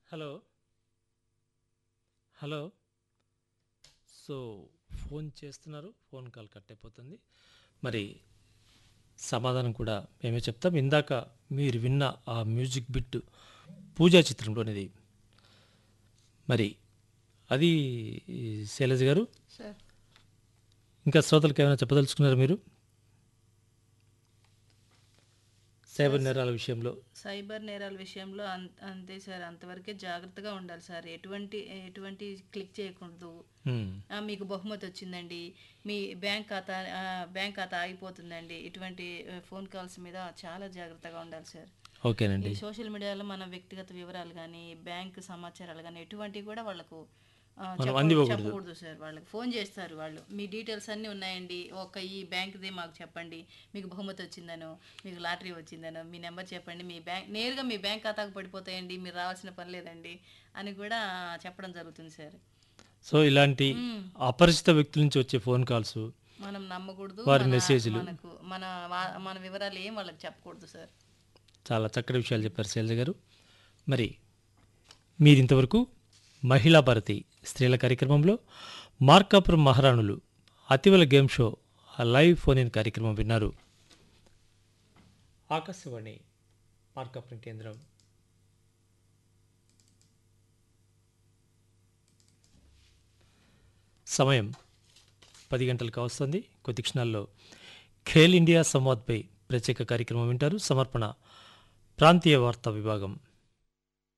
Hello hello so phone చేస్తున్నారు phone call cut అయిపోతుంది మరి సమాధానం కూడా మేమే చెప్తాం ఇందాక మీరు విన్న ఆ మ్యూజిక్ బిట్ పూజా చిత్రంలోనిది మరి అది శైలజ గారు సార్ ఇంకా శ్రోతలకు ఏమైనా చెప్పదలుచుకున్నారా మీరు సైబర్ నేరాల విషయంలో సైబర్ నేరాల విషయంలో అం- అంతే సార్ అంతవరకే జాగ్రత్తగా ఉండాలి సార్ ఎటువంటి ఎటువంటి క్లిక్ చేయకూడదు హ్మ్. ఆ, మీకు బహుమతి వచ్చిందండి మీ బ్యాంక్ ఖాతా ఆ, బ్యాంక్ ఖాతా ఆగిపోతుందండి ఇటువంటి ఆ, ఫోన్ కాల్స్ మీద చాలా జాగ్రత్తగా ఉండాలి సార్ ఓకేనండి ఈ సోషల్ మీడియాలో మన వ్యక్తిగత వివరాలు కానీ బ్యాంక్ సమాచారాలు కానీ ఎటువంటివి కూడా వాళ్ళకు ఆ, మనం చెప్ప- అందివ్వకూడదు. చెప్పకూడదు సార్ వాళ్ళకి ఫోన్ చేస్తారు వాళ్ళు మీ డీటెయిల్స్ అన్నీ ఉన్నాయండి ఒక ఈ బ్యాంక్ది మాకు చెప్పండి మీకు బహుమతి వచ్చిందనో మీకు లాటరీ వచ్చిందనో మీ నెంబర్ చెప్పండి మీ బ్యాంక్ నేరుగా మీ బ్యాంక్ ఖాతాకు పడిపోతాయండి మీరు రావాల్సిన పని లేదండి అని కూడా చెప్పడం జరుగుతుంది సార్ సో ఇలాంటి అపరిచిత వ్యక్తుల నుంచి వచ్చే ఫోన్ కాల్స్ మనం నమ్మకూడదు వారి మన- మెసేజ్లు. మనకు మన వా- మన వివరాలు ఏం వాళ్ళకి చెప్పకూడదు సార్ చాలా చక్కటి విషయాలు చెప్పారు శైలజ గారు మరి మీరు ఇంతవరకు మహిళా భారతి స్త్రీల కార్యక్రమంలో మార్కాపురం మహారాణులు అతివల గేమ్ షో ఆ లైవ్ ఫోన్ ఇన్ కార్యక్రమం విన్నారు ఆకాశవాణి మార్కాపురం కేంద్రం సమయం పది గంటలకు వస్తుంది కొద్ది క్షణాల్లో ఖేల్ ఇండియా సంవాద్పై ప్రత్యేక కార్యక్రమం వింటారు సమర్పణ ప్రాంతీయ వార్తా విభాగం